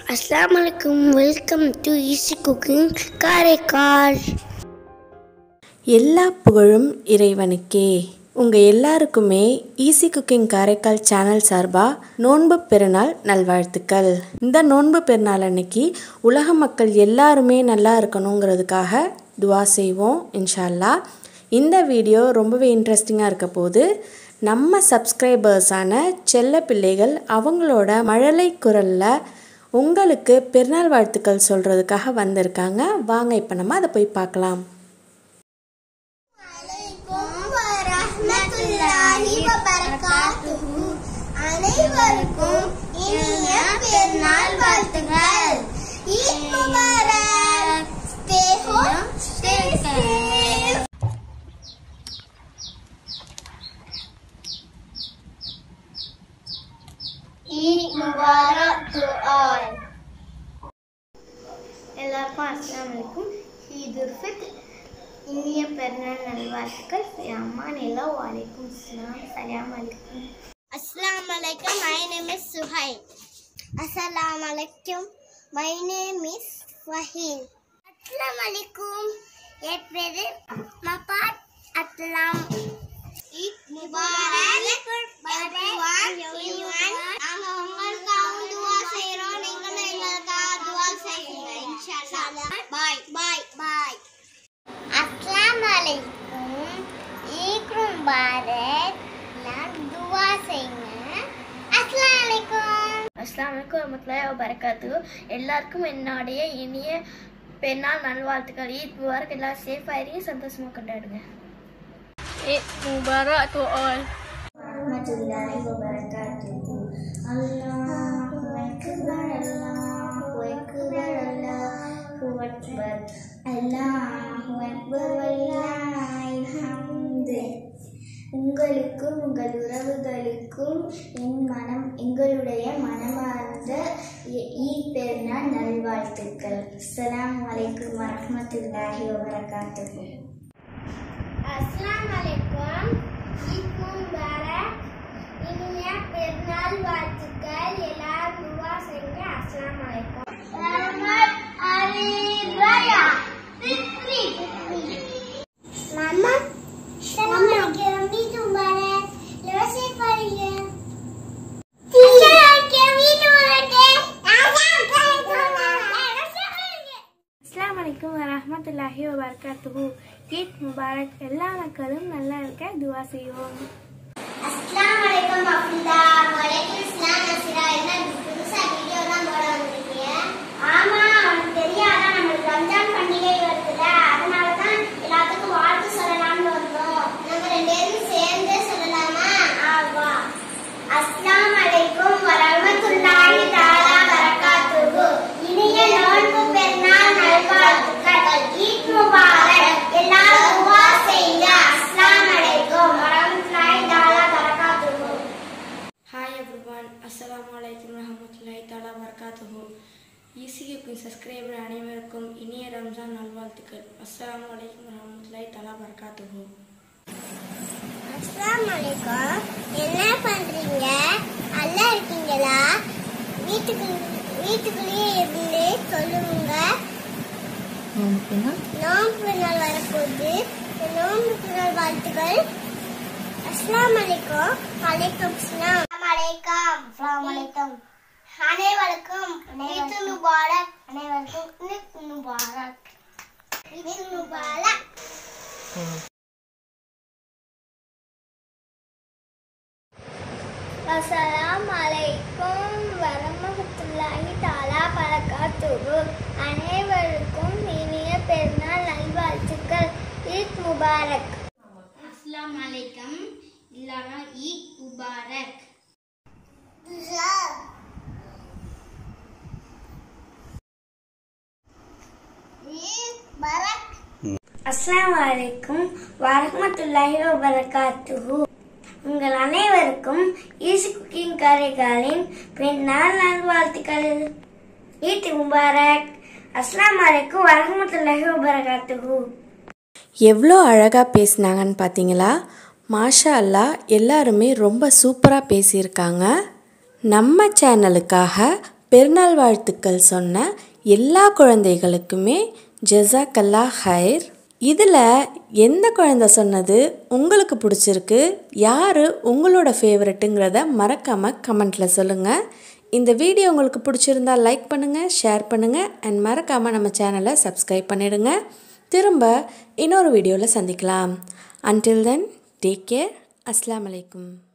அஸ்ஸலாமு அலைக்கும் welcome to easy cooking Karaikal எல்லா புகழும் இறைவனுக்கே உங்கள் எல்லாருக்குமே ஈஸி குக்கிங் காரைக்கால் சேனல் சார்பாக நோன்பு பெருநாள் நல்வாழ்த்துக்கள் இந்த நோன்பு பெருநாள் அன்னைக்கு உலக மக்கள் எல்லாருமே நல்லா இருக்கணுங்கிறதுக்காக துவா செய்வோம் இன்ஷா அல்லாஹ் இந்த வீடியோ ரொம்பவே இன்ட்ரெஸ்டிங்காக இருக்க போது நம்ம சப்ஸ்கிரைபர்ஸான செல்ல பிள்ளைகள் அவங்களோட மழலை குரலில் உங்களுக்கு பெருநாள் வாழ்த்துக்கள் சொல்கிறதுக்காக வந்திருக்காங்க வாங்க இப்போ நம்ம அதை போய் பார்க்கலாம் அனைவருக்கும் இனிய பெருநாள் வாழ்த்துக்கள் ஈத் முபாரக் stay home stay safe Eid முபாரக் டு ஆல் எல்லாருக்கும் அஸ்ஸலாமு அலைக்கும் ஈதுல் ஃபித்ர் இனிய பெருநாள் நல்வாழ்த்துக்கள் அம்மா நிலா வலைக்கும் அஸ்ஸலாம் சலாம் அலைக்கும் அஸ்ஸலாமு அலைக்கும் மை நேம் இஸ் சுஹைல் அஸ்ஸலாமு அலைக்கும் மை நேம் இஸ் வஹீல் அஸ்ஸலாமு அலைக்கும் என் பேரு மபாத் அஸ்லாம் ஈத் முபாரக் everyone everyone நாங்க உங்களுக்காக துஆ செய்றோம் நீங்களும் எங்களுக்காக துஆ செய்யுங்க இன்ஷாஅல்லாஹ் பை பை பை அஸ்ஸலாமு அலைக்கும் ஈத் முபாரக் நான் துஆ செய்யுங்க அஸ்ஸலாமு அலைக்கும் அஸ்லாம் வலைக்கம் வரமத்துல்லாஹி வபரகாத்து எல்லாருக்கும் என்னுடைய இனிய பெருநாள் நல்வாழ்த்துக்கள் ஈத் முபாரக் எல்லாரும் சேஃபாக இருங்க சந்தோஷமாக கொண்டாடுங்க ஈத் முபாரக் to all warahmatullahi wabarakatuh. Allahu Akbar, Allahu Akbar, Allahu Akbar, Allahu Akbar, Wallahil hamd. உங்களுக்கும் உங்கள் உறவுகளுக்கும் என் மனம் எங்களுடைய மனமார்ந்த இ- ஈத் பெருநாள் நல்வாழ்த்துக்கள் அஸ்ஸலாமு அலைக்கும் வரஹ்மத்துல்லாஹி வபரகாத்துஹு அஸ்ஸலாமு அலைக்கும் ஈத் முபாரக் இனிய பெருநாள் வாழ்த்துக்கள் எல்லாரும் துவா செய்யுங்க அஸ்ஸலாமு அலைக்கும் ரஹ்மத் அலிராயா ஃபித்ரி மாமா அஸ்ஸலாமு அலைக்கும் ஈத் முபாரக் லோசி பாருங்க அஸ்லாம் வலைக்கம் வரமத்துல்லாஹி வபரகாத்துஹு ஈத் முபாரக் எல்லா மக்களும் நல்லா இருக்க துவா செய்வோம் அஸ்ஸலாமு அலைக்கும் அப்துல்லா வலைக்கும் இஸ்லாம் நசிரா என்ன புதுசா வீடியோ தான் போட வந்திருக்கீங்க ஆமா உனக்கு தெரியாதா நம்மளுக்கு ரம்ஜான் பண்டிகை வருதுல அதனால தான் எல்லாத்துக்கும் வாழ்த்து சொல்லலாம்னு வந்தோம் நம்ம ரெண்டு பேரும் சேர்ந்தே சொல்லலாமா ஆவா அஸ்ஸலாமு அலைக்கும் வரஹ்மத்துல்லாஹி தஆலா பரக்காத்துஹு இனிய நோன்பு பெருநாள் நல்வாழ்த்துக்கள் ஈத் முபாரக் எல்லாரும் துஆ செய்யுங்க அஸ்ஸலாமு அலைக்கும் வரஹ்மத்துல்லாஹி தஆலா பரக்காத்துஹு ஹாய் எவ்ரிவான் அஸ்ஸலாமு அலைக்கும் ரஹமத்துல்லாஹி தஆலா வபரகாத்துஹு ஈஸி குக்கிங் சப்ஸ்கிரைபர் அனைவருக்கும் இனிய ரம்ஜான் நல்வாழ்த்துக்கள் அஸ்ஸலாமு அலைக்கும் ரஹமத்துல்லாஹி தஆலா வபரகாத்துஹு அஸ்ஸலாமு அலைக்கும் என்ன பண்றீங்க நல்லா இருக்கீங்களா வீட்டுக்கு வீட்டுக்குள்ளேயே இருந்து சொல்லுங்க நோன்பு நாள் வரப்போகுது இந்த நோன்பு நாள் வாழ்த்துக்கள் அஸ்ஸலாமு அலைக்கும் வலைக்கம் அஸ்ஸலாம் அலைக்கும் அஸ்ஸலாம் அலைக்கும் அனைவருக்கும் ஈத் முபாரக் அனைவருக்கும் ஈத் முபாரக் ஈத் முபாரக் அஸ்ஸலாமு அலைக்கும் வரமத்துல்லாஹி தஆலா பரக்காத்துஹு அனைவருக்கும் இனிய பெருநாள் நல்வாழ்த்துக்கள் ஈத் முபாரக் அஸ்ஸலாமு அலைக்கும் இல்லனா ஈத் முபாரக் ஈத் முபாரக் அஸ்ஸலாமு அலைக்கும் வரஹ்மத்துல்லாஹி வபரகாத்துஹு உங்கள் அனைவருக்கும் ஈஸி குக்கிங் காரைக்காலின் பெருநாள் நல்வாழ்த்துக்கள் ஈத் முபாரக் அஸ்ஸலாமு அலைக்கும் வரஹ்மத்துல்லாஹி வபரகாத்துஹு எவ்வளோ அழகாக பேசினாங்கன்னு பார்த்தீங்களா மாஷா அல்லாஹ் எல்லாருமே ரொம்ப சூப்பராக பேசியிருக்காங்க நம்ம சேனலுக்காக பெருநாள் வாழ்த்துக்கள் சொன்ன எல்லா குழந்தைகளுக்குமே ஜெசாக்கல்லா ஹைர் இதில் எந்த குழந்தை சொன்னது உங்களுக்கு பிடிச்சிருக்கு யார் உங்களோட ஃபேவரட்டுங்கிறத மறக்காமல் கமெண்ட்டில் சொல்லுங்கள் இந்த வீடியோ உங்களுக்கு பிடிச்சிருந்தா லைக் பண்ணுங்கள் ஷேர் பண்ணுங்கள் அண்ட் மறக்காமல் நம்ம சேனலை சப்ஸ்கிரைப் பண்ணிடுங்க திரும்ப இன்னொரு வீடியோவில் சந்திக்கலாம் அன்டில் தென் டேக் கேர் அஸ்லாம் அலைக்கும்